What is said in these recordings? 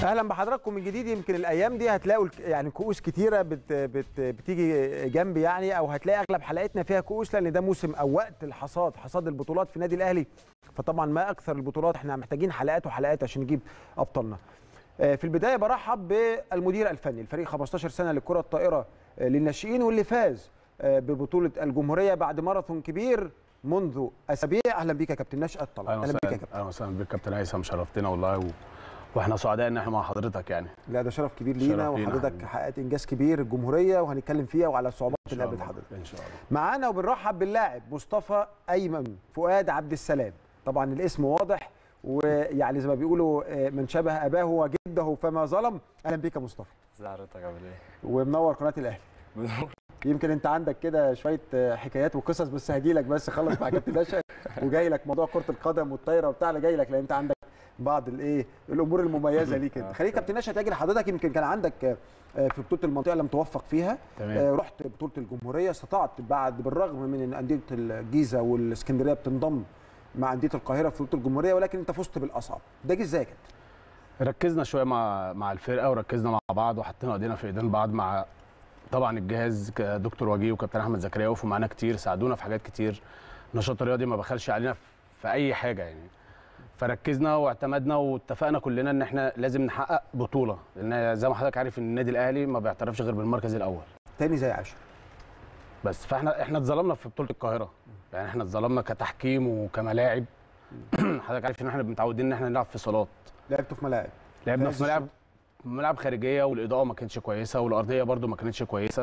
اهلا بحضراتكم من جديد يمكن الايام دي هتلاقوا الك- يعني كؤوس كتيره بت بت بتيجي جنبي يعني او هتلاقي اغلب حلقتنا فيها كؤوس لان ده موسم او وقت الحصاد حصاد البطولات في النادي الاهلي فطبعا ما اكثر البطولات احنا محتاجين حلقات وحلقات عشان نجيب ابطالنا آه، في البدايه برحب بالمدير الفني الفريق 15 سنه للكره الطائره آه، للناشئين واللي فاز آه، ببطوله الجمهوريه بعد ماراثون كبير منذ اسابيع اهلا بيك يا كابتن نشأت طبعا اهلا اهلا بيك يا وسهلا كابتن اهلا وسهلا بك كابتن هيثم شرفتنا والله و... واحنا سعداء ان احنا مع حضرتك يعني لا ده شرف كبير لينا شرف لينا وحضرتك حبيبي. حققت انجاز كبير الجمهوريه وهنتكلم فيها وعلى الصعوبات ان اللي شاء قابلت الله حضرتك ان شاء الله معانا وبنرحب باللاعب مصطفى ايمن فؤاد عبد السلام طبعا الاسم واضح ويعني زي ما بيقولوا آه، من شبه اباه وجده فما ظلم اهلا بيك يا مصطفى ازي حضرتك عامل ايه؟ ومنور قناه الاهلي يمكن انت عندك كده شويه آه، حكايات وقصص بس هجيلك بس خلص مع كابتن نشأت وجاي لك موضوع كره القدم والطايره وبتاع أنا جاي لك لان انت عندك بعض الايه الامور المميزه ليك انت آه، خليك كابتن نشأت اجي لحضرتك يمكن كان عندك آه، آه، في بطوله المنطقه لم توفق فيها تمام آه، رحت بطوله الجمهوريه استطعت بعد بالرغم من ان انديه الجيزه والاسكندريه بتنضم مع انديه القاهره في بطوله الجمهوريه ولكن انت فزت بالاصعب ده جه ازاي يا كابتن؟ ركزنا شويه مع مع الفرقه وركزنا مع بعض وحطينا ايدينا في ايدين بعض مع طبعا الجهاز ك- دكتور وجيه وكابتن احمد زكريا وقفوا معانا كتير ساعدونا في حاجات كتير النشاط الرياضي ما بخلش علينا في- في اي حاجه يعني فركزنا واعتمدنا واتفقنا كلنا ان احنا لازم نحقق بطوله لان زي ما حضرتك عارف ان النادي الاهلي ما بيعترفش غير بالمركز الاول تاني زي عاشر بس فاحنا احنا اتظلمنا في بطوله القاهره يعني احنا اتظلمنا كتحكيم وكملاعب حضرتك عارف ان احنا متعودين ان احنا نلعب في صالات لعبته في ملاعب لعبنا في في عز ملاعب ملاعب خارجيه والاضاءه ما كانتش كويسه والارضيه برده ما كانتش كويسه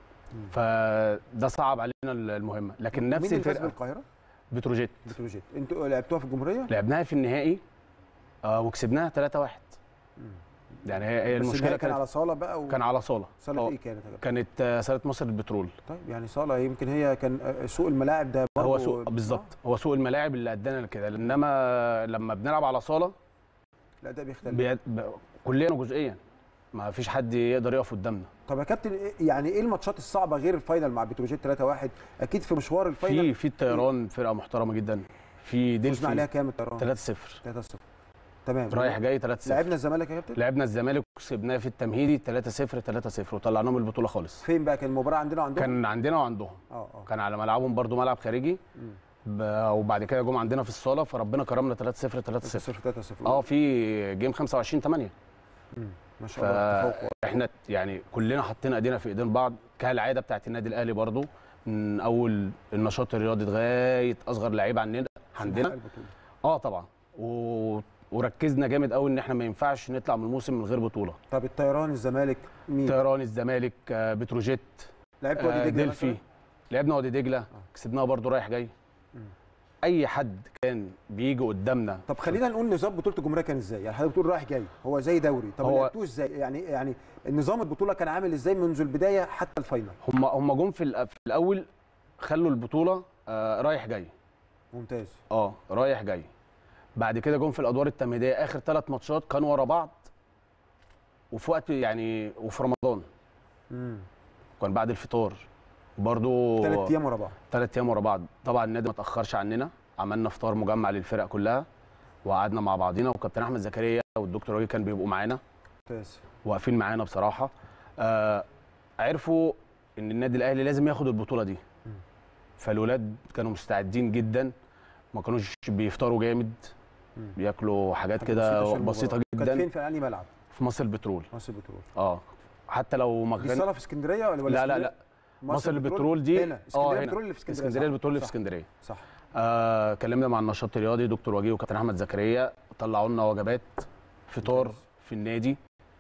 فده صعب علينا المهمه لكن مين نفس اللي فاز الفرقه بالقاهره؟ بتروجيت بتروجيت انتوا لعبتوها في الجمهوريه؟ لعبناها في النهائي آه وكسبناها 3-1 يعني هي هي بس المشكله النهائي كان كانت على صاله بقى و... كان على صاله صاله آه، ايه كانت يا كابتن؟ كانت آه، صاله مصر للبترول طيب يعني صاله يمكن هي كان آه، سوق الملاعب ده هو برضه- سوق بالظبط هو سوق الملاعب اللي ادانا لكده انما لما بنلعب على صاله آه، لا ده بيختلف بي... ب... كليا وجزئيا ما فيش حد يقدر يقف قدامنا طب يا كابتن إيه- يعني ايه الماتشات الصعبه غير الفاينل مع بتروجيت 3-1 اكيد في مشوار الفاينل في في الطيران فرقه محترمه جدا في فزنا عليها ديلفي كام الطيران؟ 3-0 3-0 تمام رايح جاي 3-0 لعبنا الزمالك يا كابتن لعبنا الزمالك وكسبناه في التمهيدي 3-0 3-0 وطلعناه من البطوله خالص فين بقى كان المباراه عندنا وعندهم؟ كان عندنا وعندهم اه اه كان على ملعبهم برضو ملعب خارجي مم. ب... وبعد كده جم عندنا في الصاله فربنا كرمنا 3-0 3-0 0 3-0 اه في جيم 25 8 ما شاء الله تفوق فاحنا يعني كلنا حطينا ايدينا في ايدين بعض كالعاده بتاعت النادي الاهلي برضو من اول النشاط الرياضي لغايه اصغر لعيب عندنا عندنا البطولة. اه طبعا و... وركزنا جامد قوي ان احنا ما ينفعش نطلع من الموسم من غير بطوله طب الطيران الزمالك مين؟ طيران الزمالك آه، بتروجيت لعبت آه، وادي دجله ديلفي مثلاً؟ لعبنا وادي دجله كسبناها برضو رايح جاي مم. اي حد كان بيجي قدامنا طب خلينا نقول نظام بطوله الجمهوريه كان ازاي؟ يعني حضرتك بتقول رايح جاي هو زي دوري طب هو- لعبتوه ازاي؟ يعني يعني نظام البطوله كان عامل ازاي منذ البدايه حتى الفاينل؟ هم هم جم في, الأ- في الاول خلوا البطوله آه، رايح جاي ممتاز اه رايح جاي بعد كده جم في الادوار التمهيديه اخر ثلاث ماتشات كانوا ورا بعض وفي وقت يعني وفي رمضان امم كان بعد الفطار برضو ثلاث ايام ورا بعض ثلاث ايام ورا بعض طبعا النادي ما تاخرش عننا عملنا فطار مجمع للفرق كلها وقعدنا مع بعضينا وكابتن احمد زكريا والدكتور راجل كان بيبقوا معانا ممتاز واقفين معانا بصراحه آه عرفوا ان النادي الاهلي لازم ياخد البطوله دي مم. فالولاد كانوا مستعدين جدا ما كانوش بيفطروا جامد مم. بياكلوا حاجات حاجة كده بسيطة في بسيطه المباراة. كانت جدا فين في انهي ملعب؟ في مصر البترول مصر البترول اه حتى لو ما دي كان الصاله في اسكندريه ولا ولا لا لا اسكندرية؟ لا مصر البترول دي هنا اه اسكندريه هنا البترول اللي في اسكندريه اسكندريه صح؟ البترول اللي في صح. اسكندريه صح آه كلمنا مع النشاط الرياضي دكتور وجيه وكابتن احمد زكريا طلعوا لنا وجبات فطار ممتاز. في النادي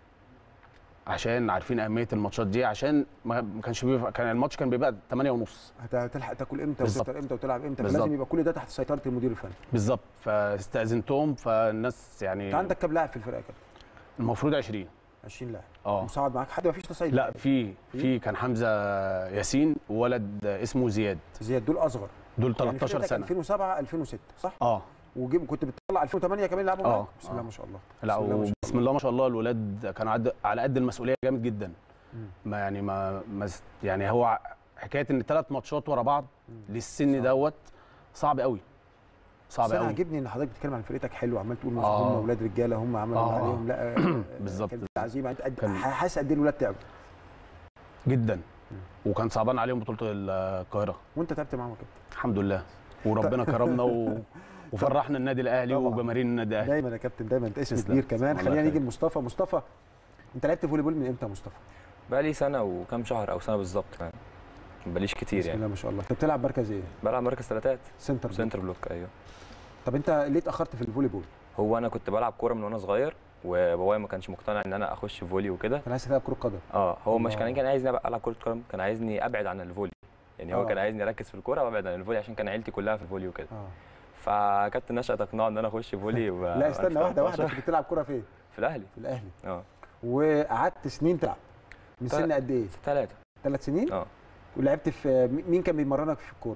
عشان عارفين اهميه الماتشات دي عشان ما ما كانش بيبقى كان الماتش كان بيبقى 8 ونص هت- هتلحق تاكل امتى بالظبط. وتفطر امتى وتلعب امتى بالظبط. فلازم يبقى كل ده تحت سيطره المدير الفني بالظبط فاستاذنتهم فالناس يعني انت عندك كام لاعب في الفرقه يا كابتن؟ المفروض 20 20 لاعب اه مساعد معاك حد ما فيش تصعيد لا في في كان حمزه ياسين وولد اسمه زياد زياد دول اصغر دول يعني 13 فرقتك سنه 2007 2006 صح؟ اه وجيب كنت بتطلع 2008 كمان يلعبوا آه، معاك بسم الله آه. ما شاء الله لا بسم الله ما شاء بسم الله ما شاء الله الولاد كانوا عد- على قد المسؤوليه جامد جدا مم. ما يعني ما, ما س- يعني هو ع- حكايه ان ثلاث ماتشات ورا بعض مم. للسن صعب. دوت صعب قوي صعب بس انا قوي عاجبني ان حضرتك بتتكلم عن فرقتك حلو عمال تقول مش آه. هم اولاد رجاله هم عملوا آه. اللي عليهم لا آه، بالظبط. كان في عزيمه انت قد- كان- حاسس قد ايه الولاد تعبوا جدا وكان صعبان عليهم بطوله القاهره وانت تعبت معاهم كده الحمد لله وربنا كرمنا و... وفرحنا النادي الاهلي طبعاً. وجماهير النادي الاهلي دايما يا كابتن دايما انت اسم تسلم. كبير كمان الله خلينا نيجي يخليك. لمصطفى مصطفى انت لعبت فولي بول من امتى يا مصطفى؟ بقى لي سنه وكام شهر او سنه بالظبط يعني بقاليش كتير بسم يعني الله ما شاء الله انت بتلعب مركز ايه؟ بلعب مركز ثلاثات سنتر بول. سنتر بلوك ايوه طب انت ليه اتاخرت في الفولي بول؟ هو انا كنت بلعب كوره من وانا صغير وبابايا ما كانش مقتنع ان انا اخش فولي وكده كان عايز تلعب كره قدم اه هو مش آه. كان كان عايزني أبقى العب كره قدم كان عايزني ابعد عن الفولي يعني هو آه. كان عايزني اركز في الكوره وابعد عن الفولي عشان كان عيلتي كلها في الفولي وكده اه فكابتن نشأت اقنعه ان انا اخش فولي و... لا استنى واحده واحده 2013 انت بتلعب كره فين؟ في الاهلي في الاهلي اه وقعدت سنين تلعب من تلات- سن قد ايه؟ ثلاثه ثلاث سنين؟ اه ولعبت في مين كان بيمرنك في الكوره؟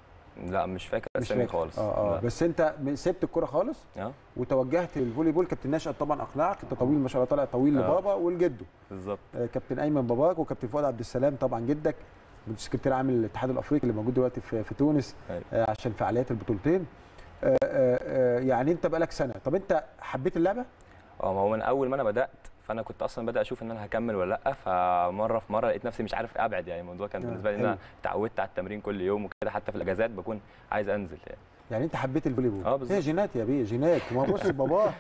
لا مش فاكر مش اسامي فاكر. خالص اه اه لا. بس انت سبت الكوره خالص اه وتوجهت للفولي بول كابتن نشأت طبعا اقنعك انت طويل ما شاء الله طالع طويل آه. لبابا ولجده بالظبط آه، كابتن ايمن باباك وكابتن فؤاد عبد السلام طبعا جدك سكرتير عام الاتحاد الافريقي اللي موجود دلوقتي في, في تونس أيوة. آه، عشان فعاليات البطولتين آه، آه، آه، يعني انت بقالك سنه طب انت حبيت اللعبه اه ما هو من اول ما انا بدات فانا كنت اصلا بدا اشوف ان انا هكمل ولا لا فمره في مره لقيت نفسي مش عارف ابعد يعني الموضوع كان آه، بالنسبه لي ان حلو. انا اتعودت على التمرين كل يوم وكده حتى في الاجازات بكون عايز انزل يعني يعني انت حبيت الفولي بول اه بالظبط. هي جينات يا بيه جينات ما هو بص بابا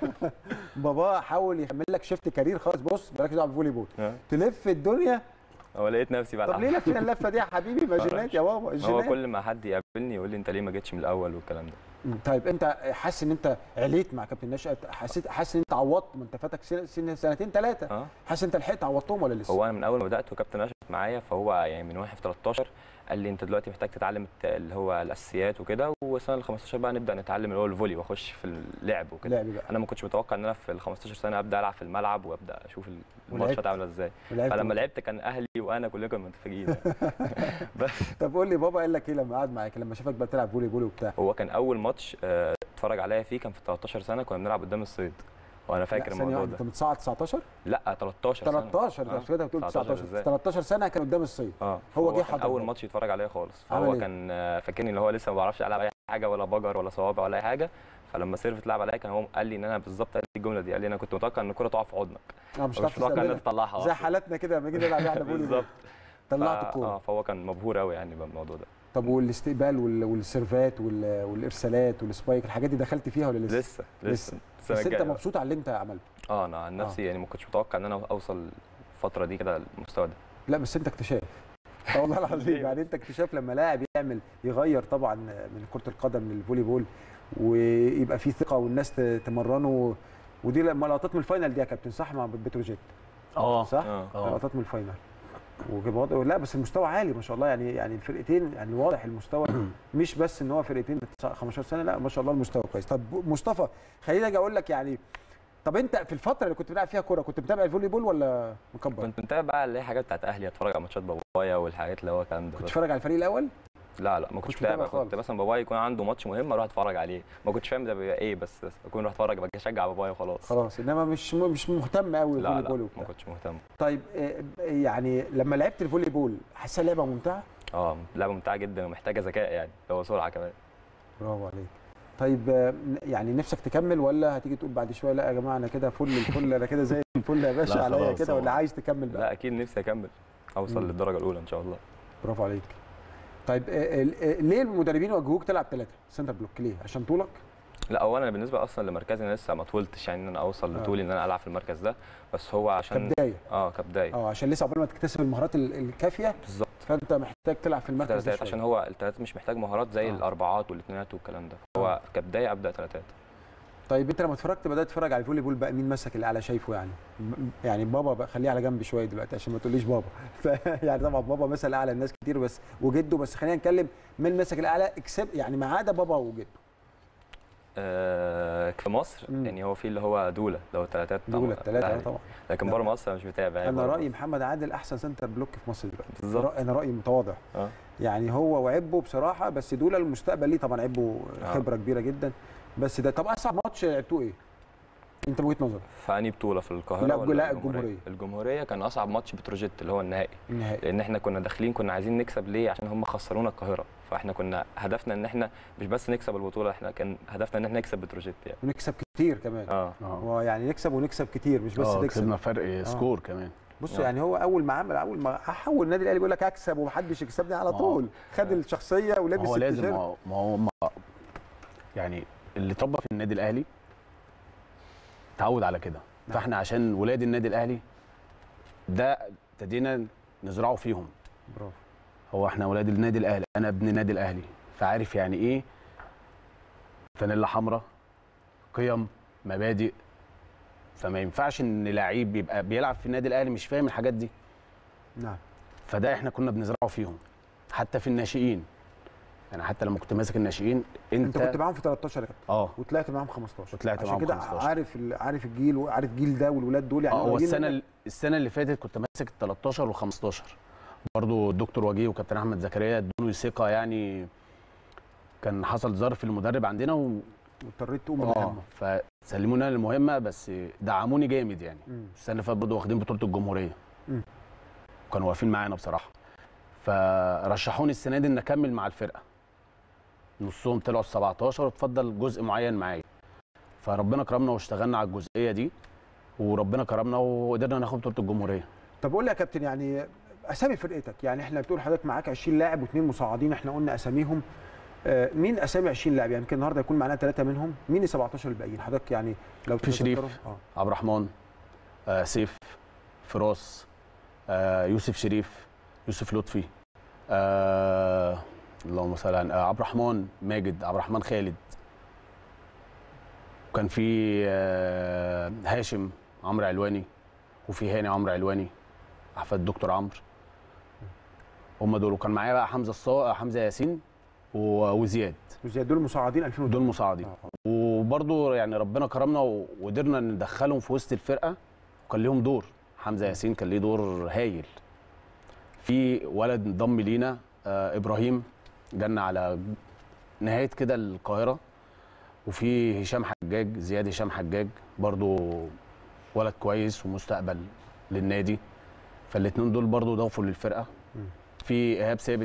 بابا حاول يعمل لك شيفت كارير خالص بص مالكش دعوه بالفولي بول اه تلف الدنيا هو لقيت نفسي بلعب طب ليه لفينا اللفه دي يا حبيبي ما آه. جينات يا بابا هو الجينات كل ما حد يقابلني يقول لي انت ليه ما جيتش من الاول والكلام ده مم. طيب انت حاسس ان انت عليت مع كابتن نشأت حسيت حاسس ان انت عوضت ما انت فاتك سن- سن سنتين ثلاثه اه حاسس انت لحقت عوضتهم ولا لسه؟ هو انا من اول ما بدات وكابتن نشأت معايا فهو يعني من واحد في 13 قال لي انت دلوقتي محتاج تتعلم الت- اللي هو الاساسيات وكده والسنه ال 15 بقى نبدا نتعلم اللي هو الفولي واخش في اللعب وكده لعب بقى انا ما كنتش متوقع ان انا في ال 15 سنه ابدا العب في الملعب وابدا اشوف الماتشات عامله ازاي ولعبت فلما لعبت كان اهلي وانا كلنا كنا متفاجئين يعني. بس طب قول لي بابا قال لك ايه لما قعد معاك لما شافك بقى تلعب فولي بول وبتاع هو كان اول ماتش آه، اتفرج عليا فيه كان في 13 سنه كنا بنلعب قدام الصيد وانا فاكر لا، ثانية الموضوع واحدة، ده انت متصاعد 19 لا 13 سنه 13 آه. انت كده بتقول 19 19 إزاي؟ 13 سنه كان قدام الصيد اه هو هو جه كان حضر اول برضه. ماتش يتفرج عليا خالص عمل فهو إيه؟ كان آه، فاكرني اللي هو لسه ما بعرفش العب اي حاجه ولا بجر ولا صوابع ولا اي حاجه فلما سيرف اتلعب عليا كان هو قال لي ان انا بالظبط قال لي الجمله دي قال لي انا كنت متوقع ان الكره تقع في حضنك اه مش مش هتعرف متوقع ان انت تستقبلها تطلعها زي أصلاً. حالاتنا كده لما نيجي نلعب احنا فولي بول بالظبط طلعت ف- الكوره اه فهو كان مبهور قوي يعني بالموضوع ده طب والاستقبال وال- والسيرفات وال- والارسالات والسبايك الحاجات دي دخلت فيها ولا لسه؟ لسه لسه السنه بس انت الجايه بقى. مبسوط على اللي انت عملته اه انا عن نفسي يعني ما كنتش متوقع ان انا اوصل الفتره دي كده المستوى ده لا بس انت اكتشاف اه والله العظيم ليه يعني انت اكتشاف لما لاعب يعمل يغير طبعا من كره القدم للفولي بول ويبقى فيه ثقه والناس ت- تمرنه ودي لما لقطات من الفاينل دي يا كابتن صح مع بتروجيت اه صح؟ اه اه لقطات من الفاينل وكان واضح- لا بس المستوى عالي ما شاء الله يعني يعني الفرقتين يعني واضح المستوى مش بس ان هو فرقتين 15 سنه لا ما شاء الله المستوى كويس طب مصطفى خليني اجي اقول لك يعني طب انت في الفتره اللي كنت بتلعب فيها كوره كنت متابع الفولي بول ولا مكبر؟ كنت متابع بقى اللي هي حاجات بتاعت اهلي اتفرج على ماتشات بابايا والحاجات اللي هو الكلام ده كنت بس. بتتفرج على الفريق الاول؟ لا لا ما كنتش كنتش متابع متابع خالص. كنت مثلا بابايا يكون عنده ماتش مهم اروح اتفرج عليه ما كنتش فاهم ده بيبقى ايه بس بس اكون اروح اتفرج بشجع بابايا وخلاص خلاص انما مش مش مهتم قوي لا بالفولي لا بول ما وبتاع كنتش مهتم طيب آه، يعني لما لعبت الفولي بول حاسسها لعبه ممتعه؟ اه لعبه ممتعه جدا ومحتاجه ذكاء يعني هو سرعه كمان برافو عليك طيب آه، يعني نفسك تكمل ولا هتيجي تقول بعد شويه لا يا جماعه انا كده فل الفل انا كده زي الفل يا باشا لا عليا خلاص كده هو- ولا عايز تكمل بقى؟ لا اكيد نفسي اكمل اوصل مم. للدرجه الاولى ان شاء الله برافو عليك طيب آه، آه، ليه المدربين وجهوك تلعب ثلاثه سنتر بلوك ليه عشان طولك لا اولا انا بالنسبه اصلا لمركزي انا لسه ما طولتش يعني ان انا اوصل آه. لطولي ان انا العب في المركز ده بس هو عشان كبدايه اه كبدايه اه عشان لسه قبل ما تكتسب المهارات ال- الكافيه بالظبط فانت محتاج تلعب في المركز ده ثلاثات شوية. عشان هو الثلاثات مش محتاج مهارات زي آه. الاربعات والاثنينات والكلام ده هو كبدايه ابدا ثلاثات طيب انت لما اتفرجت بدات تتفرج على الفولي بول بقى مين مسك الاعلى شايفه يعني م- يعني بابا بقى خليه على جنب شويه دلوقتي عشان ما تقوليش بابا ف يعني طبعا بابا مثل اعلى الناس كتير بس وجده بس خلينا نتكلم مين مسك الاعلى اكسب يعني ما عدا بابا وجده آه في مصر مم. يعني هو في اللي هو دوله اللي هو الثلاثات دول الثلاثه الأهلي. طبعا لكن لا. بره مصر انا مش متابع يعني انا بره رايي مصر. محمد عادل احسن سنتر بلوك في مصر دلوقتي بالظبط. رأ- انا رايي متواضع اه يعني هو وعبه بصراحه بس دول المستقبل ليه طبعا عبه آه. خبره كبيره جدا بس ده طب اصعب ماتش لعبتوه ايه؟ انت من وجهه نظرك فاني بطوله في القاهره لا، ولا لا، الجمهورية. الجمهوريه كان اصعب ماتش بتروجيت اللي هو النهائي النهائي لان احنا كنا داخلين كنا عايزين نكسب ليه عشان هم خسرونا القاهره فاحنا كنا هدفنا ان احنا مش بس نكسب البطوله احنا كان هدفنا ان احنا نكسب بتروجيت يعني ونكسب كتير كمان اه اه هو يعني نكسب ونكسب كتير مش بس آه، نكسب كسبنا فرق سكور كمان بص آه. يعني هو اول ما عمل اول ما حول النادي الاهلي بيقول لك اكسب ومحدش يكسبني على ما هو- طول خد الشخصيه ما ولبس هو لازم التيشيرت ما هو- ما هو ما يعني اللي اتربى في النادي الاهلي اتعود على كده نعم. فاحنا عشان ولاد النادي الاهلي ده ابتدينا نزرعه فيهم برافو هو احنا ولاد النادي الاهلي انا ابن النادي الاهلي فعارف يعني ايه فانيلا حمراء قيم مبادئ فما ينفعش ان لعيب يبقى بيلعب في النادي الاهلي مش فاهم الحاجات دي نعم فده احنا كنا بنزرعه فيهم حتى في الناشئين يعني حتى لما كنت ماسك الناشئين انت, انت كنت معاهم في 13 يا كابتن اه وطلعت معاهم 15 وطلعت عشان معاهم كده 15. عارف ال- عارف الجيل وعارف الجيل ده والولاد دول يعني اه هو قريبين السنه منك. ال- السنه اللي فاتت كنت ماسك ال 13 وال 15 برضه الدكتور وجيه وكابتن احمد زكريا ادوني ثقه يعني كان حصل ظرف المدرب عندنا و... واضطريت تقوم اه بالمهمه فسلمونا المهمه بس دعموني جامد يعني مم. السنه اللي فاتت برضه واخدين بطوله الجمهوريه مم. كانوا واقفين معانا بصراحه فرشحوني السنه دي ان اكمل مع الفرقه نصهم طلعوا ال 17 واتفضل جزء معين معايا فربنا كرمنا واشتغلنا على الجزئيه دي وربنا كرمنا وقدرنا ناخد بطوله الجمهوريه طب قول لي يا كابتن يعني اسامي فرقتك يعني احنا بتقول حضرتك معاك 20 لاعب واثنين مساعدين احنا قلنا اساميهم آه، مين اسامي 20 لاعب يعني يمكن النهارده يكون معانا ثلاثه منهم مين ال 17 الباقيين حضرتك يعني لو في شريف. تتذكروا؟ اه عبد الرحمن آه سيف فراس آه يوسف شريف يوسف لطفي آه اللهم صل على آه عبد الرحمن ماجد عبد الرحمن خالد وكان في آه هاشم عمرو علواني وفي هاني عمرو علواني احفاد الدكتور عمرو هم دول وكان معايا بقى حمزه الصا حمزه ياسين و- وزياد وزي دول مساعدين 2000 دول مساعدين آه، آه. وبرضه يعني ربنا كرمنا و- وقدرنا ندخلهم في وسط الفرقه وكان ليهم دور حمزه ياسين كان ليه دور هايل في ولد انضم لينا آه ابراهيم جالنا على نهايه كده القاهره وفي هشام حجاج زياد هشام حجاج برضه ولد كويس ومستقبل للنادي فالاثنين دول برضه ضافوا للفرقه مم. في ايهاب ثابت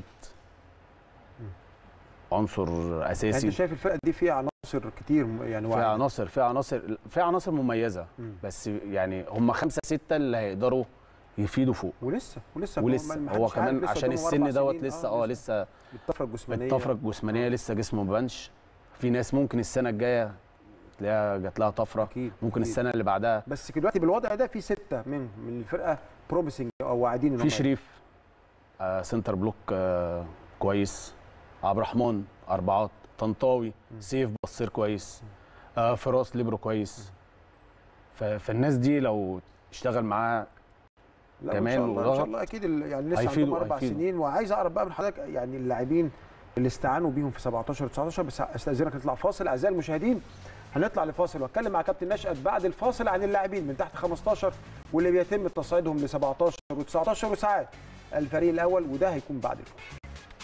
عنصر يعني اساسي انت شايف الفرقه دي فيها عناصر كتير يعني في واعدة. عناصر في عناصر في عناصر مميزه مم. بس يعني هم خمسه سته اللي هيقدروا يفيدوا فوق ولسه ولسه ولسه ما- ما هو حدش عارف، كمان لسه عشان قدامهم أربع السن دوت سنين. لسه اه لسه الطفره الجسمانيه الطفره الجسمانيه لسه جسمه ما بانش في ناس ممكن السنه الجايه تلاقيها جات لها طفره اكيد ممكن أكيد. السنه اللي بعدها بس دلوقتي بالوضع ده في سته من من الفرقه بروميسنج او واعدين إن في هم شريف آه سنتر بلوك آه كويس عبد الرحمن اربعات طنطاوي سيف بصير كويس آه فراس ليبرو كويس ف- فالناس دي لو اشتغل معاه لا كمان ان شاء الله ان وضغط. شاء الله اكيد ال- يعني لسه هيفيدوا- عندهم اربع هيفيدوا. سنين وعايز اعرف بقى من حضرتك يعني اللاعبين اللي استعانوا بيهم في 17 19 بس استاذنك نطلع فاصل اعزائي المشاهدين هنطلع لفاصل واتكلم مع كابتن نشأت بعد الفاصل عن اللاعبين من تحت 15 واللي بيتم تصعيدهم ل 17 و19 وساعات الفريق الاول وده هيكون بعد الفاصل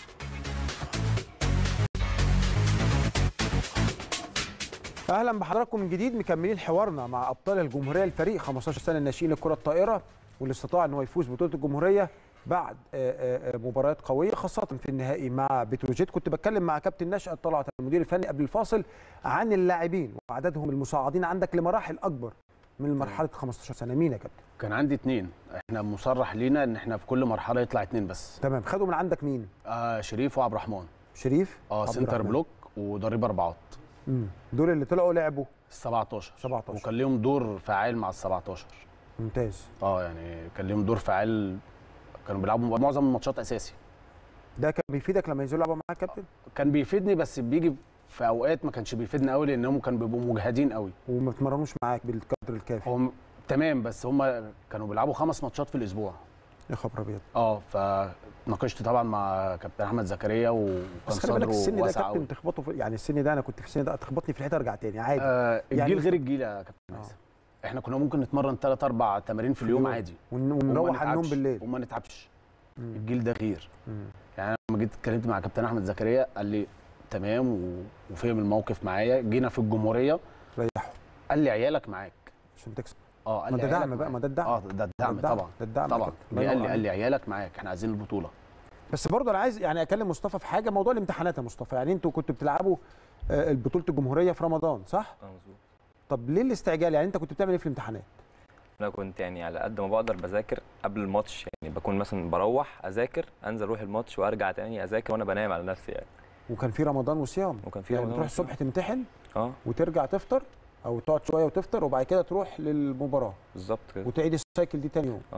اهلا بحضراتكم من جديد مكملين حوارنا مع ابطال الجمهوريه الفريق 15 سنه الناشئين للكره الطائره واللي استطاع ان هو يفوز ببطوله الجمهوريه بعد آه، آه، آه، مباريات قويه خاصه في النهائي مع بتروجيت كنت بتكلم مع كابتن نشأت طلعت المدير الفني قبل الفاصل عن اللاعبين وعددهم المصعدين عندك لمراحل اكبر من مرحله 15 سنه مين يا كابتن كان عندي اتنين احنا مصرح لينا ان احنا في كل مرحله يطلع اتنين بس تمام خدوا من عندك مين آه شريف وعبد الرحمن شريف اه عبد سنتر الرحمن. بلوك وضريب اربعات مم. دول اللي طلعوا لعبوا ال 17 17 وكان ليهم دور فعال مع ال 17 ممتاز اه يعني كان ليهم دور فعال كانوا بيلعبوا معظم الماتشات اساسي ده كان بيفيدك لما ينزلوا يلعبوا معاك كابتن كان بيفيدني بس بيجي في اوقات ما كانش بيفيدنا قوي لانهم كانوا بيبقوا مجهدين قوي وما بتمرنوش معاك بالقدر الكافي هم تمام بس هم كانوا بيلعبوا خمس ماتشات في الاسبوع يا خبر ابيض اه فناقشت طبعا مع كابتن احمد زكريا وكان بس خلي بالك صدره السن ده واسع كابتن قوي تخبطه في يعني السن ده انا كنت في السن ده تخبطني في الحيطه ارجع تاني عادي آه يعني الجيل مش- غير الجيل يا كابتن آه. هيثم احنا كنا ممكن نتمرن ثلاث اربع تمارين في في اليوم اليوم. عادي ون- وما ونروح على النوم نتعبش- بالليل وما نتعبش مم. الجيل ده غير مم. يعني انا لما جيت اتكلمت مع كابتن احمد زكريا قال لي تمام و- وفهم الموقف معايا جينا في الجمهوريه ريحوا قال لي عيالك معاك عشان تكسب اه قال ما لي ده عيالك دعم بقى معاك. ما ده الدعم اه ده الدعم ده الدعم. طبعا ده الدعم يا طبعا كابتن. الله جه قال ينور لي قال عليك. لي عيالك معاك احنا عايزين البطوله بس برضه انا عايز يعني اكلم مصطفى في حاجه موضوع الامتحانات يا مصطفى يعني انتوا كنتوا بتلعبوا آه، بطوله الجمهوريه في رمضان صح آه، مظبوط طب ليه الاستعجال يعني انت كنت بتعمل ايه في الامتحانات انا كنت يعني على قد ما بقدر بذاكر قبل الماتش يعني بكون مثلا بروح اذاكر انزل اروح الماتش وارجع تاني اذاكر وانا بنام على نفسي يعني وكان في رمضان وصيام وكان في يعني رمضان تروح وصيام. الصبح تمتحن اه وترجع تفطر او تقعد شويه وتفطر وبعد كده تروح للمباراه بالظبط كده وتعيد السايكل دي تاني يوم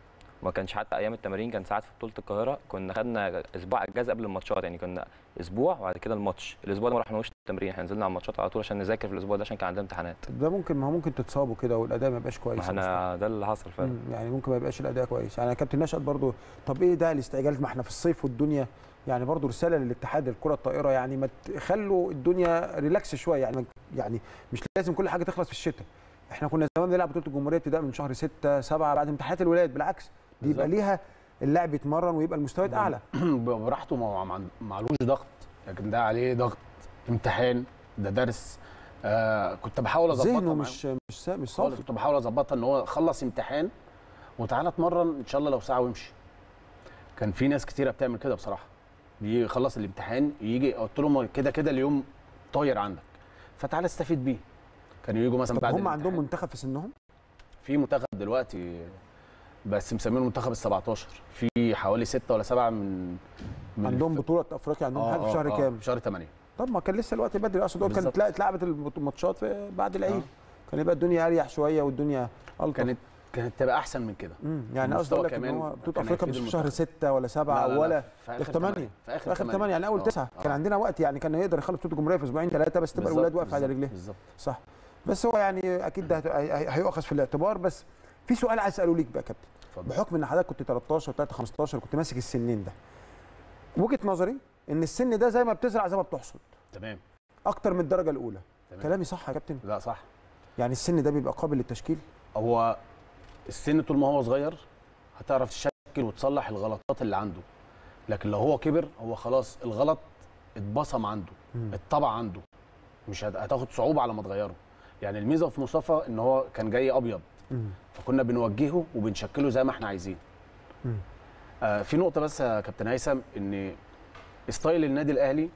ما كانش حتى ايام التمارين كان ساعات في بطوله القاهره كنا خدنا اسبوع اجازه قبل الماتشات يعني كنا اسبوع وبعد كده الماتش الاسبوع ده ما رحناش التمرين احنا نزلنا على الماتشات على طول عشان نذاكر في الاسبوع ده عشان كان عندنا امتحانات ده ممكن ما هو ممكن تتصابوا كده والاداء ما يبقاش كويس ما يا مصطفى. احنا ده اللي حصل فعلا مم، يعني ممكن ما يبقاش الاداء كويس يعني يا كابتن نشأت برضو طب ايه ده الاستعجال ما احنا في الصيف والدنيا يعني برضو رساله للاتحاد الكره الطائره يعني ما تخلوا الدنيا ريلاكس شويه يعني يعني مش لازم كل حاجه تخلص في الشتاء احنا كنا زمان بنلعب بطوله الجمهوريه ابتداء من شهر 6 7 بعد امتحانات الولاد بالعكس دي يبقى بالظبط. ليها اللاعب يتمرن ويبقى المستويات اعلى براحته ما ما- معلوش ضغط لكن ده عليه ضغط امتحان ده درس آه كنت بحاول اظبطها ذهنه معاه. مش مش سا- مش خالص صافي كنت بحاول اظبطها ان هو خلص امتحان وتعالى اتمرن ان شاء الله لو ساعه وامشي كان في ناس كتيره بتعمل كده بصراحه بيجي يخلص الامتحان يجي قلت لهم كده كده اليوم طاير عندك فتعالى استفيد بيه كانوا يجوا مثلا طب بعد هم عندهم الامتحان. منتخب في سنهم في منتخب دلوقتي بس مسمينه منتخب ال 17 في حوالي ستة ولا سبعة من, من عندهم الف- بطوله افريقيا عندهم آه، حاجه في آه، شهر آه، كام في شهر 8 طب ما كان لسه الوقت بدري اقصد هو كانت بالظبط. لا اتلعبت الماتشات في بعد العيد آه. كان يبقى الدنيا اريح شويه والدنيا الطف كانت كانت تبقى احسن من كده امم يعني قصدي المستوى اقول لك ان كمان هو بطوله كان افريقيا هيفيد مش في شهر المنتخب. 6 ولا 7 لا، لا، ولا في في اخر 8 8 في في اخر 8 يعني اول 9 كان عندنا وقت يعني كان يقدر يخلص بطوله الجمهوريه في اسبوعين ثلاثه بس تبقى الولاد واقفه على رجليها بالظبط صح بس هو يعني اكيد ده هت- هي- هي- هيؤخذ في الاعتبار بس في سؤال عايز اساله ليك بقى يا كابتن اتفضل. بحكم ان حضرتك كنت 13 و3 15 كنت ماسك السنين ده وجهه نظري ان السن ده زي ما بتزرع زي ما بتحصد تمام اكتر من الدرجه الاولى تمام كلامي صح يا كابتن لا صح يعني السن ده بيبقى قابل للتشكيل هو السن طول ما هو صغير هتعرف تشكل وتصلح الغلطات اللي عنده لكن لو هو كبر هو خلاص الغلط اتبصم عنده مم. اتطبع عنده مش هت- هتاخد صعوبه على ما تغيره يعني الميزه في مصطفى ان هو كان جاي ابيض مم. فكنا بنوجهه وبنشكله زي ما احنا عايزين مم. آه في نقطه بس يا كابتن هيثم ان ستايل النادي الاهلي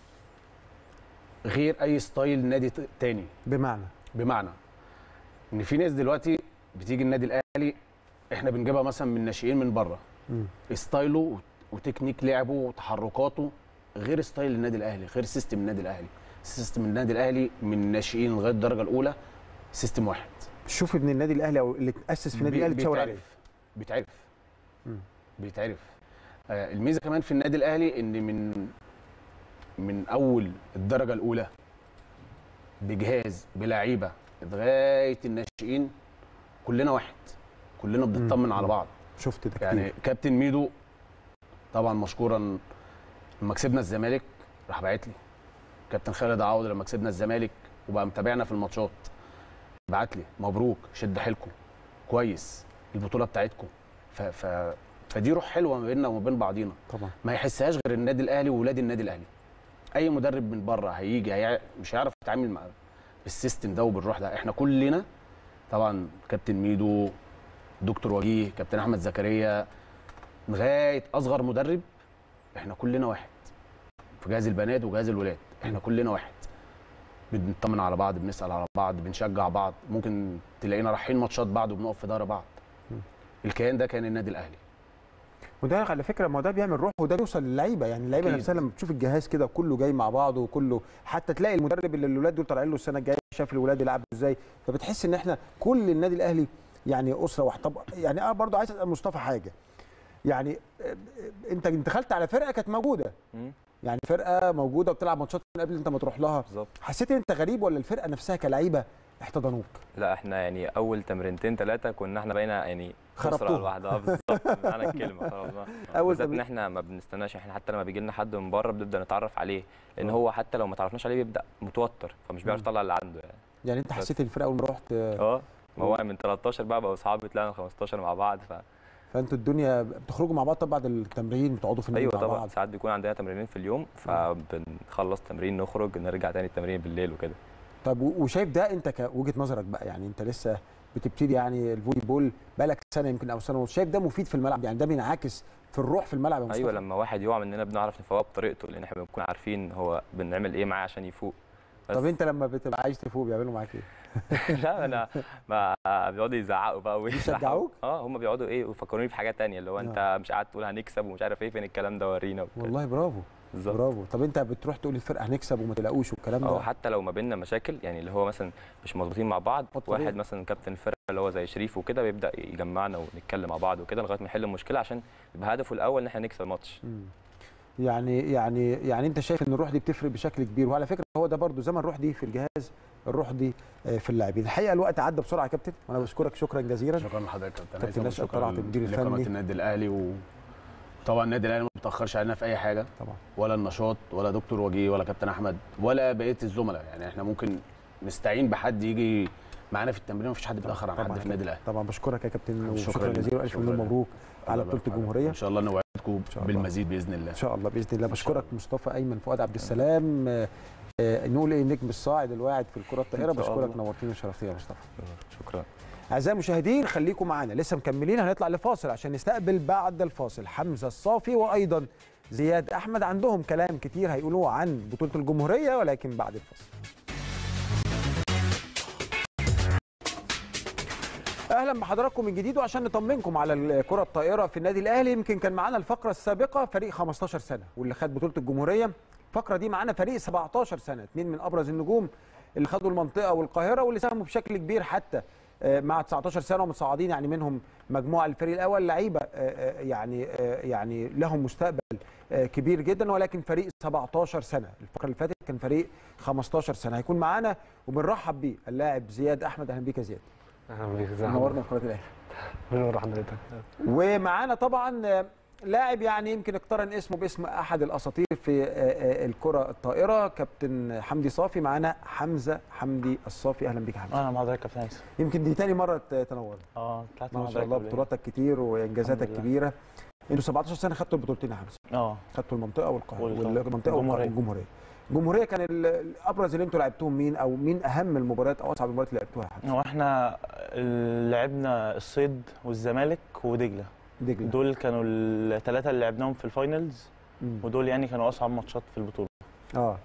غير اي ستايل نادي ت- تاني بمعنى بمعنى ان في ناس دلوقتي بتيجي النادي الاهلي احنا بنجيبها مثلا من ناشئين من بره مم. ستايله وت- وتكنيك لعبه وتحركاته غير ستايل النادي الاهلي غير سيستم النادي الاهلي سيستم النادي الاهلي من الناشئين لغايه الدرجه الاولى سيستم واحد شوف ابن النادي الاهلي او اللي اتاسس في النادي بي- الاهلي تشاور عليه بيتعرف بيتعرف مم. بيتعرف آه الميزه كمان في النادي الاهلي ان من من اول الدرجه الاولى بجهاز بلعيبه لغايه الناشئين كلنا واحد كلنا بنطمن على بعض شفت ده كتير يعني كابتن ميدو طبعا مشكورا لما كسبنا الزمالك راح باعت لي كابتن خالد عوض لما كسبنا الزمالك وبقى متابعنا في الماتشات بعت لي مبروك شد حيلكم كويس البطوله بتاعتكم ف... ف... فدي روح حلوه ما بيننا وما بين بعضينا طبعا ما يحسهاش غير النادي الاهلي وولاد النادي الاهلي اي مدرب من بره هيجي هي... مش هيعرف يتعامل مع بالسيستم ده وبالروح ده احنا كلنا طبعا كابتن ميدو دكتور وجيه كابتن احمد زكريا لغايه اصغر مدرب احنا كلنا واحد في جهاز البنات وجهاز الولاد احنا كلنا واحد بنطمن على بعض بنسال على بعض بنشجع بعض ممكن تلاقينا رايحين ماتشات بعض وبنقف في ظهر بعض الكيان ده كان النادي الاهلي وده على فكره ما هو ده بيعمل روح وده بيوصل للعيبه يعني اللعيبه أكيد. نفسها لما بتشوف الجهاز كده كله جاي مع بعضه وكله حتى تلاقي المدرب اللي الاولاد دول طالعين له السنه الجايه شاف الولاد يلعبوا ازاي فبتحس ان احنا كل النادي الاهلي يعني اسره واحده طب يعني انا برضو عايز اسال مصطفى حاجه يعني آه، آه، انت دخلت على فرقه كانت موجوده مم. يعني فرقه موجوده وبتلعب ماتشات من قبل انت ما تروح لها بالظبط حسيت ان انت غريب ولا الفرقه نفسها كلعيبه احتضنوك لا احنا يعني اول تمرينتين ثلاثه كنا احنا بقينا يعني خربتوهم. اسره لوحدها آه، بالظبط معنى الكلمه خربناها أول بالذات ان تمرين- احنا ما بنستناش احنا حتى لما بيجي لنا حد من بره بنبدا نتعرف عليه لان آه. هو حتى لو ما تعرفناش عليه بيبدا متوتر فمش بيعرف مم. يطلع اللي عنده يعني يعني انت بس. حسيت الفرقه اول ما رحت آه، اه ما هو من 13 بقى بقوا اصحاب طلعنا 15 مع بعض ف... فانتوا الدنيا بتخرجوا مع بعض طب بعد التمرين بتقعدوا في النادي ايوه مع طبعا بعض ساعات بيكون عندنا تمرينين في اليوم فبنخلص تمرين نخرج نرجع تاني التمرين بالليل وكده طب و- وشايف ده انت كوجهه نظرك بقى يعني انت لسه بتبتدي يعني الفولي بول بقالك سنه يمكن او سنه ونص شايف ده مفيد في الملعب يعني ده بينعكس في الروح في الملعب يا مصطفى ايوه لما واحد يقع مننا بنعرف نفوقه بطريقته لان احنا بنكون عارفين هو بنعمل ايه معاه عشان يفوق بس طب انت لما بتبقى عايز تفوق بيعملوا معاك ايه؟ لا انا ما بيقعدوا يزعقوا بقى ويشرحوا. بيشجعوك؟ اه هم بيقعدوا ايه ويفكروني في حاجات تانية اللي هو انت مش قاعد تقول هنكسب ومش عارف ايه فين الكلام ده ورينا وكده. والله برافو بالظبط برافو طب انت بتروح تقول للفرقه هنكسب وما تلاقوش والكلام او ده حتى لو ما بيننا مشاكل يعني اللي هو مثلا مش مظبوطين مع بعض آه، طبيعي. واحد مثلا كابتن الفرقه اللي هو زي شريف وكده بيبدا يجمعنا ونتكلم مع بعض وكده لغايه ما نحل المشكله عشان يبقى هدفه الاول ان احنا نكسب الماتش مم. يعني يعني يعني انت شايف ان الروح دي بتفرق بشكل كبير وعلى فكره هو ده برضو زي ما الروح دي في الجهاز الروح دي آه، في اللاعبين الحقيقه الوقت عدى بسرعه يا كابتن وانا بشكرك شكرا جزيلا شكرا لحضرتك يا كابتن كابتن هيثم، نشأت وشكراً طلعت المدير لقناه الفني. النادي الاهلي وطبعا النادي الاهلي ما بيتاخرش علينا في اي حاجه طبعا ولا النشاط ولا دكتور وجيه ولا كابتن احمد ولا بقيه الزملاء يعني احنا ممكن نستعين بحد يجي معانا في التمرين مفيش حد بيتاخر عن طبعاً حد في النادي الاهلي طبعا بشكرك يا كابتن شكراً وشكرا لك. جزيلا والف شكراً مليون لك. مبروك على الله بطوله يبارك الجمهوريه ان شاء الله نوعدكم شاء الله. بالمزيد باذن الله ان شاء الله باذن الله إن شاء بشكرك مصطفى ايمن فؤاد عبد السلام آه، آه، نقول ايه النجم الصاعد الواعد في الكره الطائره إن شاء بشكرك الله. نورتينا وشرفتينا يا مصطفى شكرا اعزائي المشاهدين خليكم معانا لسه مكملين هنطلع لفاصل عشان نستقبل بعد الفاصل حمزه الصافي وايضا زياد احمد عندهم كلام كتير هيقولوه عن بطوله الجمهوريه ولكن بعد الفاصل اهلا بحضراتكم من جديد وعشان نطمنكم على الكره الطائره في النادي الاهلي يمكن كان معانا الفقره السابقه فريق 15 سنه واللي خد بطوله الجمهوريه الفقره دي معانا فريق 17 سنه اثنين من ابرز النجوم اللي خدوا المنطقه والقاهره واللي ساهموا بشكل كبير حتى آه، مع 19 سنه ومتصاعدين يعني منهم مجموعه الفريق الاول لعيبه آه، آه، يعني آه، يعني لهم مستقبل آه، كبير جدا ولكن فريق 17 سنه الفقره اللي فاتت كان فريق 15 سنه هيكون معانا وبنرحب بيه اللاعب زياد احمد اهلا بيك يا زياد اهلا بيك ازي نورنا في قناه الاهلي منور حضرتك ومعانا طبعا آه، لاعب يعني يمكن اقترن اسمه باسم احد الاساطير في آه، آه، الكره الطائره كابتن حمدي صافي معانا حمزه حمدي الصافي اهلا بيك يا حمزه اهلا بحضرتك كابتن هيثم يمكن دي تاني مره ت- تنورنا اه طلعت مع ما شاء حضرتك الله قبل بطولاتك كتير وانجازاتك الحمد لله. كبيره انتوا 17 سنه خدتوا البطولتين يا حمزه إيه؟ اه خدتوا المنطقه والقاهره والقاهرة. والمنطقه والجمهورية. والجمهوريه الجمهوريه كان ال- الابرز اللي انتوا لعبتوهم مين او مين اهم المباريات او اصعب المباريات اللي لعبتوها يا حمزه هو احنا لعبنا الصيد والزمالك ودجله دجله دول كانوا الثلاثه اللي لعبناهم في الفاينلز مم. ودول يعني كانوا اصعب ماتشات في البطوله اه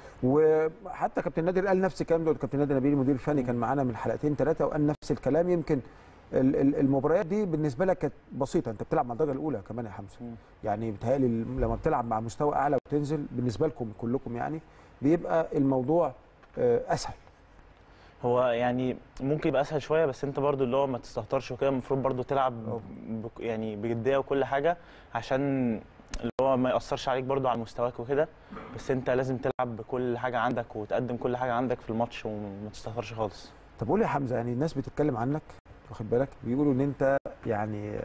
وحتى كابتن نادر قال نفس الكلام ده كابتن نادر نبيل المدير الفني كان معانا من حلقتين ثلاثه وقال نفس الكلام يمكن ال- ال- المباريات دي بالنسبه لك كانت بسيطه انت بتلعب مع الدرجه الاولى كمان يا حمزه مم. يعني بيتهيألي ال- لما بتلعب مع مستوى اعلى وتنزل بالنسبه لكم كلكم يعني بيبقى الموضوع آه، اسهل هو يعني ممكن يبقى اسهل شويه بس انت برضو اللي هو ما تستهترش وكده المفروض برضو تلعب أه. بك يعني بجديه وكل حاجه عشان اللي هو ما ياثرش عليك برضو على مستواك وكده بس انت لازم تلعب بكل حاجه عندك وتقدم كل حاجه عندك في الماتش وما تستهترش خالص طب قول لي يا حمزه يعني الناس بتتكلم عنك واخد بالك بيقولوا ان انت يعني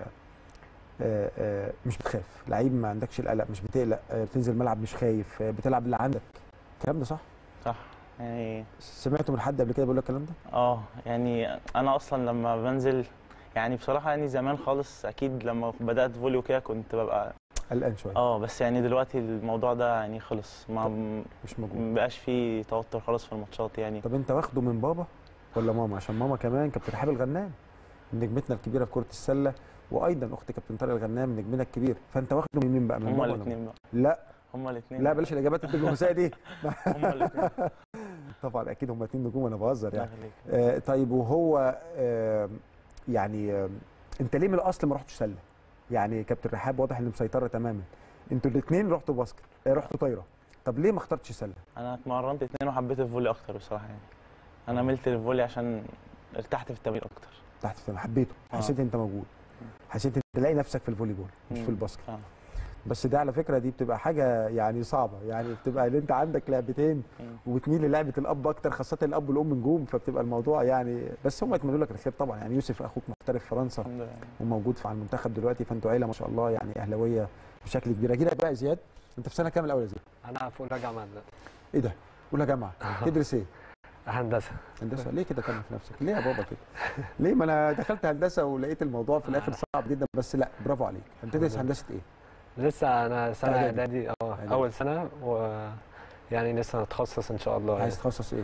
آه، آه، مش بتخاف لعيب ما عندكش القلق مش بتقلق آه، بتنزل الملعب مش خايف آه، بتلعب اللي عندك الكلام ده صح صح يعني سمعته من حد قبل كده بيقول لك الكلام ده اه يعني انا اصلا لما بنزل يعني بصراحه يعني زمان خالص اكيد لما بدات فولي وكده كنت ببقى قلقان شويه اه بس يعني دلوقتي الموضوع ده يعني خلص ما مش موجود مبقاش فيه توتر خالص في الماتشات يعني طب انت واخده من بابا ولا ماما عشان ماما كمان كابتن رحاب الغنام نجمتنا الكبيره في كره السله وايضا اخت كابتن طارق الغنام نجمنا الكبير فانت واخده من مين بقى من هما بابا ولا الاثنين بقى ماما؟ لا هما الاثنين لا بلاش الاجابات الدبلوماسيه دي هما الاثنين طبعا اكيد هم اتنين نجوم انا بهزر يعني آه طيب وهو آه يعني آه انت ليه من الاصل ما رحتش سله؟ يعني كابتن رحاب واضح انه مسيطره تماما انتوا الاثنين رحتوا باسكت آه رحتوا طايره طب ليه ما اخترتش سله؟ انا اتمرنت اثنين وحبيت الفولي اكتر بصراحه يعني انا ملت للفولي عشان ارتحت في التمرين اكتر تحت فين حبيته آه. حسيت انت موجود حسيت انت تلاقي نفسك في الفولي بول مش مم. في الباسكت آه. بس ده على فكره دي بتبقى حاجه يعني صعبه يعني بتبقى ان انت عندك لعبتين مم. وبتميل للعبه الاب اكتر خاصه الاب والام نجوم فبتبقى الموضوع يعني بس هم يتمنوا لك الخير طبعا يعني يوسف اخوك محترف فرنسا الحمد لله وموجود في على المنتخب دلوقتي فانتوا عيله ما شاء الله يعني اهلاويه بشكل كبير اجي لك بقى يا زياد انت في سنه كام الاول يا زياد؟ انا في اولى جامعه دلوقتي ايه ده؟ اولى جامعه تدرس ايه؟ هندسه هندسه ليه كده تعمل في نفسك؟ ليه يا بابا كده؟ ليه ما انا دخلت هندسه ولقيت الموضوع في الاخر صعب جدا بس لا برافو عليك انت تدرس هندسه ايه؟ لسه انا سنه إعدادي. اعدادي اه إعدادي. اول سنه و يعني لسه هتخصص ان شاء الله عايز تخصص ايه؟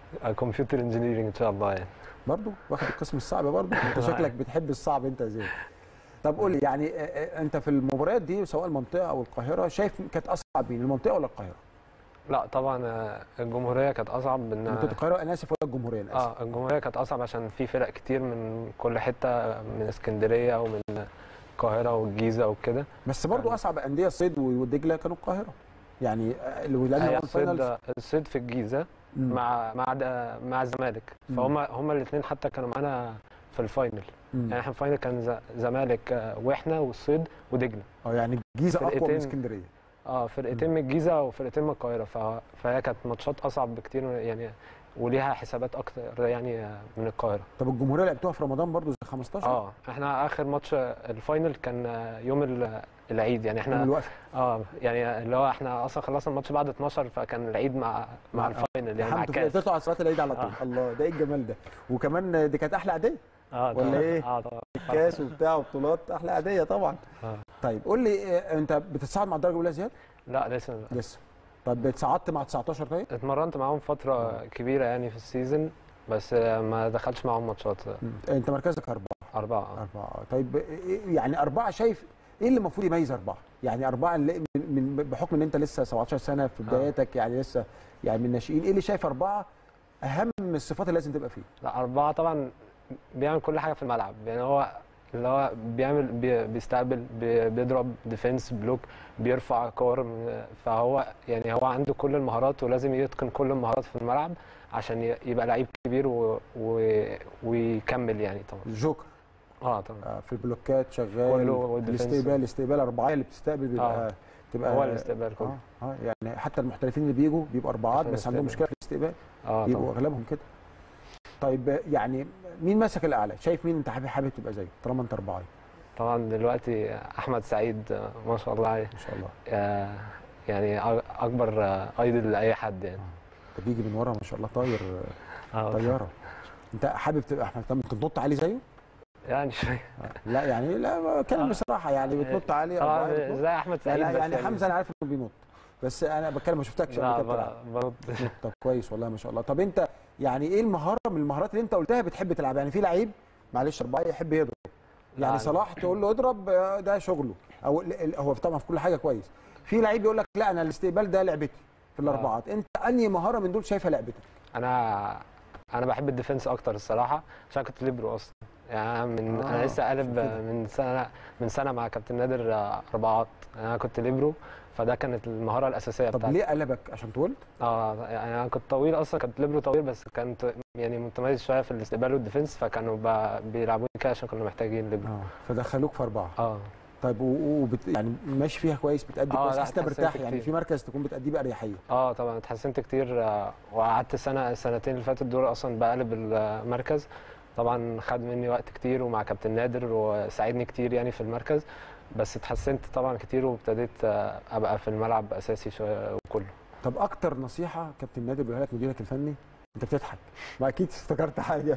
كمبيوتر انجينيرنج ان شاء الله يعني برضه واخد القسم الصعب برضه انت شكلك بتحب الصعب انت زي طب قول لي يعني آه، آه، انت في المباريات دي سواء المنطقه او القاهره شايف كانت اصعب مين المنطقه ولا القاهره؟ لا طبعا آه، الجمهوريه كانت اصعب ان منطقه القاهره انا اسف ولا الجمهوريه انا اسف اه الجمهوريه كانت اصعب عشان في فرق كتير من كل حته من اسكندريه ومن القاهره والجيزه وكده بس برضه يعني- اصعب انديه الصيد ودجله كانوا القاهره يعني آه، اللي لعبنا هي معاهم فاينلز الصيد الصيد في الجيزه مم. مع مع د- مع الزمالك مم. فهم هم الاثنين حتى كانوا معانا في الفاينل مم. يعني احنا الفاينل كان ز- زمالك آه، واحنا والصيد ودجله اه يعني الجيزه اقوى من فرقتين. اسكندريه اه فرقتين من الجيزه وفرقتين من القاهره ف- فهي كانت ماتشات اصعب بكتير يعني وليها حسابات اكتر يعني آه، من القاهره طب الجمهوريه لعبتوها في رمضان برضه زي 15 اه احنا اخر ماتش الفاينل كان آه، يوم ال- العيد يعني يوم احنا الوقفه اه يعني اللي هو احنا اصلا خلصنا الماتش بعد 12 فكان العيد مع مع مع- الفاينل يعني مع الحمد لله الكاس تطلع على صلاه العيد على طول آه. الله ده ايه الجمال ده وكمان دي كانت احلى عاديه اه ولا طبعاً. إيه؟ اه طبعا كاس وبتاع وبطولات احلى عاديه طبعا آه. طيب قول لي آه، انت بتصعد مع الدرجه الاولى زياد لا لسه لا. لسه طب اتصعدت مع 19 طيب اتمرنت معاهم فتره كبيره يعني في السيزون بس آه، ما دخلش معاهم ماتشات آه، مم. انت مركزك اربعه اربعه آه. اربعه طيب إيه- يعني اربعه شايف ايه اللي المفروض يميز اربعه؟ يعني اربعه اللي من من- بحكم ان انت لسه 17 سنه في بداياتك يعني لسه يعني من الناشئين ايه اللي شايف اربعه اهم الصفات اللي لازم تبقى فيه؟ لا أربعة طبعا بيعمل كل حاجة في الملعب يعني هو اللي هو بيعمل بي بيستقبل بي بيضرب ديفنس بلوك بيرفع كور فهو يعني هو عنده كل المهارات ولازم يتقن كل المهارات في الملعب عشان ي- يبقى لعيب كبير و... و... ويكمل يعني طبعا الجوكر اه طبعا آه، في البلوكات شغال كله والديفنس. الاستقبال الاستقبال اربعه اللي بتستقبل بيبقى آه. تبقى هو الاستقبال كله اه اه يعني حتى المحترفين اللي بيجوا بيبقوا اربعات عشان بس عندهم الاستقبال. مشكله في الاستقبال اه بيبقوا طبعا اغلبهم كده طيب يعني مين مسك الاعلى شايف مين انت حابب حابب تبقى زيه طالما انت اربعه طبعا دلوقتي احمد سعيد آه، ما شاء الله عليه ما شاء الله آه، يعني أ- اكبر آه، ايدل لاي حد يعني ده بيجي من ورا ما شاء الله طاير اه طياره انت حابب تبقى احمد طب تنط عليه زيه يعني شويه لا يعني لا كلام آه. بصراحه يعني بتنط عليه طبعا أربعة بتنط. زي احمد سعيد يعني, بس يعني حمزه انا عارف انه بينط بس انا بتكلم ما شفتكش قبل لا كده بتلعب ب- بنط طب كويس والله ما شاء الله طب انت يعني ايه المهاره من المهارات اللي انت قلتها بتحب تلعب يعني في لعيب معلش اربعه يحب يضرب يعني لا، صلاح تقول له اضرب آه، ده شغله او ال- ال- هو طبعا في كل حاجه كويس في لعيب يقول لك لا انا الاستقبال ده لعبتي في الاربعات انت انهي مهاره من دول شايفها لعبتك انا انا بحب الديفنس اكتر الصراحه عشان كنت ليبرو اصلا يعني من آه، انا لسه قالب عشان كده. من سنه من سنه مع كابتن نادر آه، اربعات انا كنت ليبرو فده كانت المهاره الاساسيه طب بتاعتي ليه قلبك عشان طولت اه يعني انا كنت طويل اصلا كنت ليبرو طويل بس كنت يعني متميز شويه في الاستقبال والديفنس فكانوا ب- بيلعبوني كده عشان كنا محتاجين ليبرو اه فدخلوك في اربعه اه طيب و- وبت يعني ماشي فيها كويس بتأدي آه، كويس لا، حاسس إنت اتحسنت مرتاح يعني كتير. في مركز تكون بتأديه بأريحية اه طبعا اتحسنت كتير آه، وقعدت سنه السنتين اللي فاتت دول اصلا بقلب المركز طبعا خد مني وقت كتير ومع كابتن نادر وساعدني كتير يعني في المركز بس اتحسنت طبعا كتير وابتديت آه، ابقى في الملعب اساسي شويه وكله طب أكتر نصيحة كابتن نادر بيقولها لك مديرك الفني أنت بتضحك ما أكيد افتكرت حاجة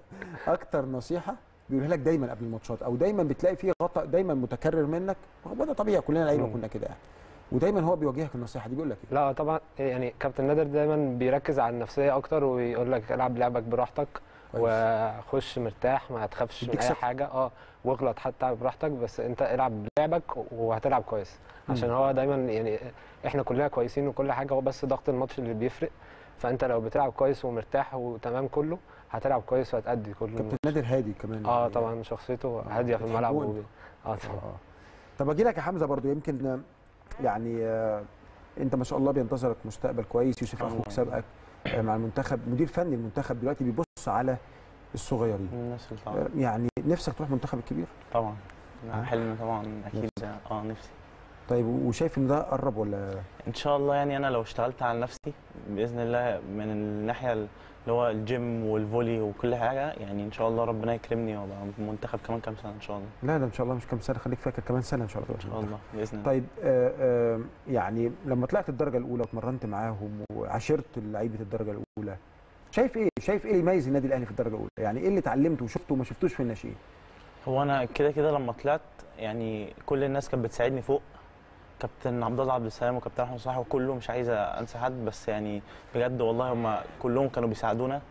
أكتر نصيحة بيقولها لك دايما قبل الماتشات أو دايما بتلاقي فيه غطاء دايما متكرر منك هو ده طبيعي كلنا لعيبة مم. كنا كده يعني ودايما هو بيواجهك النصيحة دي بيقول لك إيه لا طبعا يعني كابتن نادر دايما بيركز على النفسيه اكتر ويقول لك العب لعبك براحتك كويس. وخش مرتاح ما تخافش من يديك اي ثقة. حاجه اه واغلط حتى براحتك بس انت العب لعبك وهتلعب كويس عشان مم. هو دايما يعني احنا كلنا كويسين وكل حاجه هو بس ضغط الماتش اللي بيفرق فانت لو بتلعب كويس ومرتاح وتمام كله هتلعب كويس وهتأدي كل كابتن الماتش. نادر هادي كمان اه يعني. طبعا شخصيته آه، هاديه في الملعب بتحبوه و... انت. اه طبعا آه. طب اجي لك يا حمزه برضو يمكن آه، يعني آه، انت ما شاء الله بينتظرك مستقبل كويس يوسف اخوك آه. سابقك آه، مع المنتخب مدير فني المنتخب دلوقتي بيبص على الصغيرين الناس اللي طبعا آه، يعني نفسك تروح المنتخب الكبير طبعا آه. حلم طبعا اكيد اه نفسي طيب وشايف ان ده قرب ولا ان شاء الله يعني انا لو اشتغلت على نفسي باذن الله من الناحيه اللي هو الجيم والفولي وكل حاجه يعني ان شاء الله ربنا يكرمني وابقى في المنتخب كمان كام سنه ان شاء الله لا ده ان شاء الله مش كام سنه خليك فاكر كمان سنه ان شاء الله ان شاء الله باذن الله طيب آه، آه، يعني لما طلعت الدرجه الاولى واتمرنت معاهم وعاشرت لعيبه الدرجه الاولى شايف ايه شايف ايه اللي يميز النادي الاهلي في الدرجه الاولى يعني ايه اللي اتعلمته وشفته وما شفتوش في الناشئين هو انا كده كده لما طلعت يعني كل الناس كانت بتساعدني فوق كابتن عبد الله عبد السلام وكابتن احمد صلاح وكله مش عايز انسى حد بس يعني بجد والله هم كلهم كانوا بيساعدونا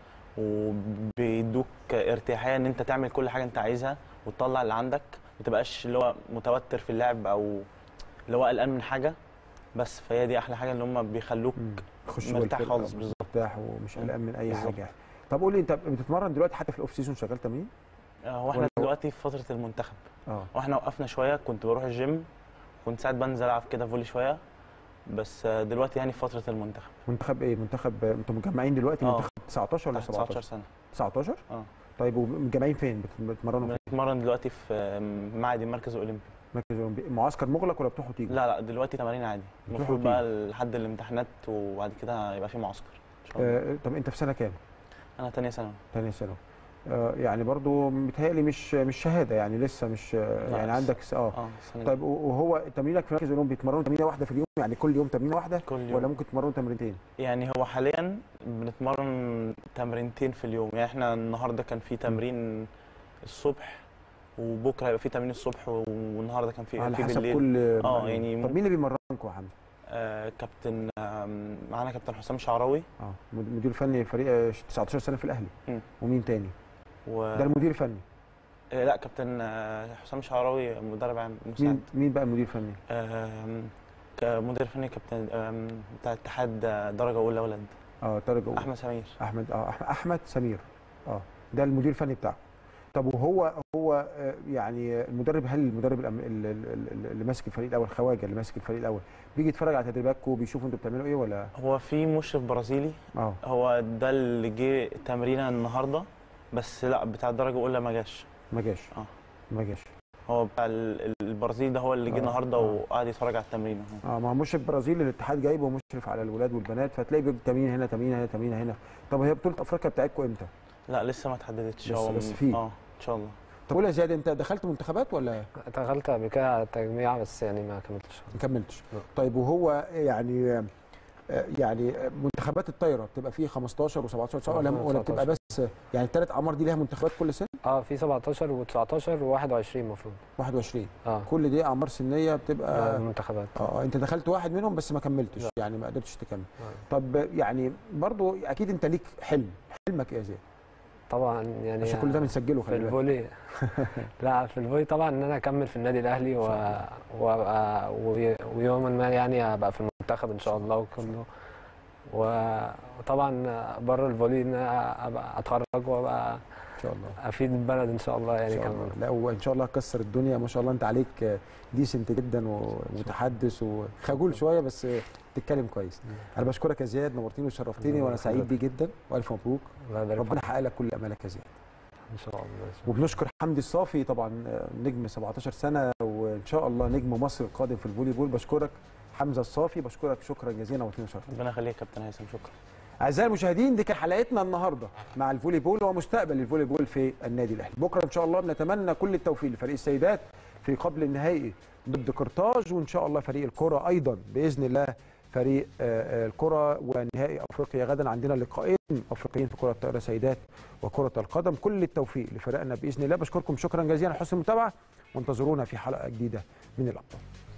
وبيدوك ارتياحيه ان انت تعمل كل حاجه انت عايزها وتطلع اللي عندك ما تبقاش اللي هو متوتر في اللعب او اللي هو قلقان من حاجه بس فهي دي احلى حاجه اللي هم بيخلوك خش مرتاح خالص بالظبط بالظبط. مرتاح ومش مم. قلقان من اي بالظبط. حاجه طب قول لي انت بتتمرن دلوقتي حتى في الاوف سيزون شغال تمرين؟ آه، هو احنا ولا هو- دلوقتي في فتره المنتخب اه واحنا وقفنا شويه كنت بروح الجيم كنت ساعات بنزل العب كده فولي شويه بس آه، دلوقتي يعني في فتره المنتخب منتخب ايه؟ منتخب انتوا مجمعين دلوقتي آه. منتخب 19 ولا تحت 17؟ 19 سنه 19 اه طيب ومجمعين فين؟ بت- بتتمرنوا في بنتمرن دلوقتي في آه، معهد المركز الاولمبي مركز اولمبي معسكر مغلق ولا بتروحوا تيجوا؟ لا لا دلوقتي تمارين عادي بتروحوا المفروض تيجوا. بقى لحد الامتحانات وبعد كده يبقى في معسكر ان شاء الله آه طب انت في سنه كام؟ انا تانية ثانوي ثانيه ثانوي آه يعني برضو متهيألي مش مش شهاده يعني لسه مش آه لا، يعني لسه. عندك س- اه اه السنة دي. طيب و- وهو تمرينك في مركز الاولمبي بتمرنوا تمرينه واحده في اليوم يعني كل يوم تمرينه واحده كل يوم ولا ممكن تمرنوا تمرينتين؟ يعني هو حاليا بنتمرن تمرينتين في اليوم يعني احنا النهارده كان في تمرين الصبح وبكره هيبقى في تمرين الصبح والنهارده كان في على في حسب بالليل كل اه مرة. يعني طب مين اللي بيمرنكم يا حمزه؟ آه كابتن آم، معانا كابتن حسام شعراوي اه مد- مدير فني فريق آه، 19 سنه في الاهلي مم. ومين تاني؟ و... ده المدير الفني آه لا كابتن آه، حسام شعراوي مدرب عام مساعد مين مين بقى المدير الفني؟ آم، كمدير فني كابتن آم، بتاع اتحاد آه، درجه اولى ولد اه طارق أول. احمد سمير احمد اه أحمد, احمد سمير اه ده المدير الفني بتاعه طب وهو هو آه، يعني المدرب هل المدرب الأم- ال- ال- ال- اللي ماسك الفريق الاول خواجه اللي ماسك الفريق الاول بيجي يتفرج على تدريباتكم بيشوف انتوا بتعملوا ايه ولا هو في مشرف برازيلي اه هو ده اللي جه تمرينه النهارده بس لا بتاع الدرجه الاولى ما جاش ما جاش آه. ما جاش هو بتاع ال- البرازيلي ده هو اللي جه آه، النهارده آه. وقعد يتفرج على التمرين اه ما هو مشرف برازيلي الاتحاد جايبه مشرف على الولاد والبنات فتلاقي بيجي تمرين هنا تمرين هنا تمرين هنا طب هي بطوله افريقيا بتاعتكم امتى؟ لا لسه ما اتحددتش بس- هو بس م- في. اه ان شاء الله طب قول يا زياد انت دخلت منتخبات ولا دخلت قبل كده على تجميع بس يعني ما كملتش ما كملتش؟ لا. طيب وهو يعني آه، يعني منتخبات الطايره بتبقى فيه 15 و17 ولا آه، ولا بتبقى 19. بس يعني الثلاث اعمار دي ليها منتخبات كل سنه اه في 17 و19 و21 المفروض 21 اه كل دي اعمار سنيه آه، بتبقى منتخبات اه انت دخلت واحد منهم بس ما كملتش لا. يعني ما قدرتش تكمل آه. طب يعني برضو اكيد انت ليك حلم حلمك ايه يا زياد طبعا يعني عشان كل ده بنسجله في خلي بالك الفولي لا في الفولي طبعا ان انا اكمل في النادي الاهلي و... وابقى وي- ويوما ما يعني ابقى في المنتخب ان شاء الله وكله و- وطبعا بره الفولي ان أنا ابقى اتخرج وابقى ان شاء الله افيد البلد ان شاء الله ان يعني شاء كمان الله لا وان شاء الله هتكسر الدنيا ما شاء الله انت عليك ديسنت جدا ومتحدث وخجول شويه بس تتكلم كويس انا بشكرك يا زياد نورتني وشرفتني الله وانا سعيد يخليك. بيه جدا والف مبروك الله يبارك ربنا فيك يحقق لك كل امالك يا زياد ان شاء الله وبنشكر حمدي الصافي طبعا آه، نجم 17 سنه وان شاء الله نجم مصر القادم في الفولي بول بشكرك حمزه الصافي بشكرك شكرا جزيلا نورتني وشرفتني ربنا يخليك يا كابتن هيثم شكرا اعزائي المشاهدين دي كانت حلقتنا النهارده مع الفولي بول ومستقبل الفولي بول في النادي الاهلي بكره ان شاء الله بنتمنى كل التوفيق لفريق السيدات في قبل النهائي ضد قرطاج وان شاء الله فريق الكره ايضا باذن الله فريق آه، آه، الكره ونهائي افريقيا غدا عندنا لقاءين افريقيين في كره الطائره سيدات وكره القدم كل التوفيق لفريقنا باذن الله بشكركم شكرا جزيلا على حسن المتابعه وانتظرونا في حلقه جديده من الابطال